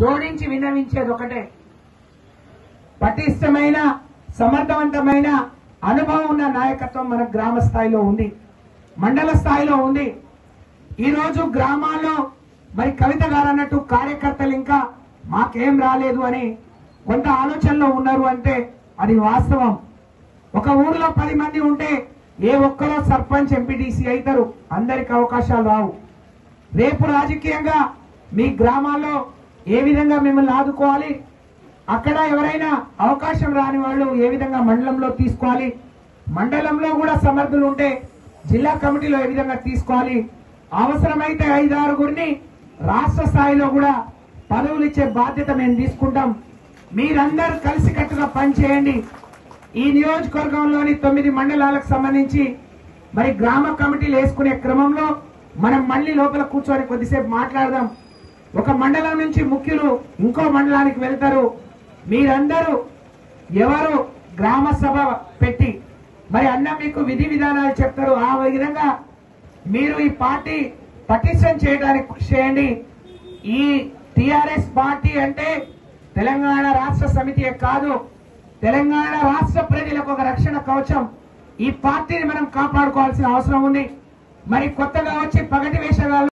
జోడించి విన్నవించేది ఒకటే పటిష్టమైన సమర్థవంతమైన అనుభవం ఉన్న నాయకత్వం మన గ్రామ స్థాయిలో ఉంది మండల స్థాయిలో ఉంది ఈ రోజు గ్రామాల్లో మరి కవిత గారు అన్నట్టు కార్యకర్తలు ఇంకా మాకేం రాలేదు అని కొంత ఆలోచనలో ఉన్నారు అంటే అది వాస్తవం ఒక ఊరిలో పది మంది ఉంటే ఏ ఒక్కరో సర్పంచ్ ఎంపీటీసీ అవుతారు అందరికి అవకాశాలు రావు రేపు రాజకీయంగా మీ గ్రామాల్లో ఏ విధంగా మిమ్మల్ని ఆదుకోవాలి అక్కడ ఎవరైనా అవకాశం రాని వాళ్ళు ఏ విధంగా మండలంలో తీసుకోవాలి మండలంలో కూడా సమర్థులు ఉంటే జిల్లా కమిటీలో ఏ విధంగా తీసుకోవాలి అవసరమైతే ఐదారుగురిని రాష్ట్ర స్థాయిలో కూడా పదవులు ఇచ్చే బాధ్యత మేము తీసుకుంటాం మీరందరూ కలిసికట్టుగా పనిచేయండి ఈ నియోజకవర్గంలోని తొమ్మిది మండలాలకు సంబంధించి మరి గ్రామ కమిటీలు వేసుకునే క్రమంలో మనం మళ్ళీ లోపల కూర్చొని కొద్దిసేపు మాట్లాడదాం ఒక మండలం నుంచి ముఖ్యులు ఇంకో మండలానికి వెళ్తారు మీరందరూ ఎవరు గ్రామ సభ పెట్టి మరి అన్న మీకు విధి విధానాలు చెప్తారు ఆ విధంగా మీరు ఈ పార్టీ పటిష్టం చేయడానికి కృషి చేయండి ఈ టిఆర్ఎస్ పార్టీ అంటే తెలంగాణ రాష్ట్ర సమితి కాదు తెలంగాణ రాష్ట్ర ప్రజలకు ఒక రక్షణ కవచం ఈ పార్టీని మనం కాపాడుకోవాల్సిన అవసరం ఉంది మరి కొత్తగా వచ్చి పగటి వేషగాళ్ళు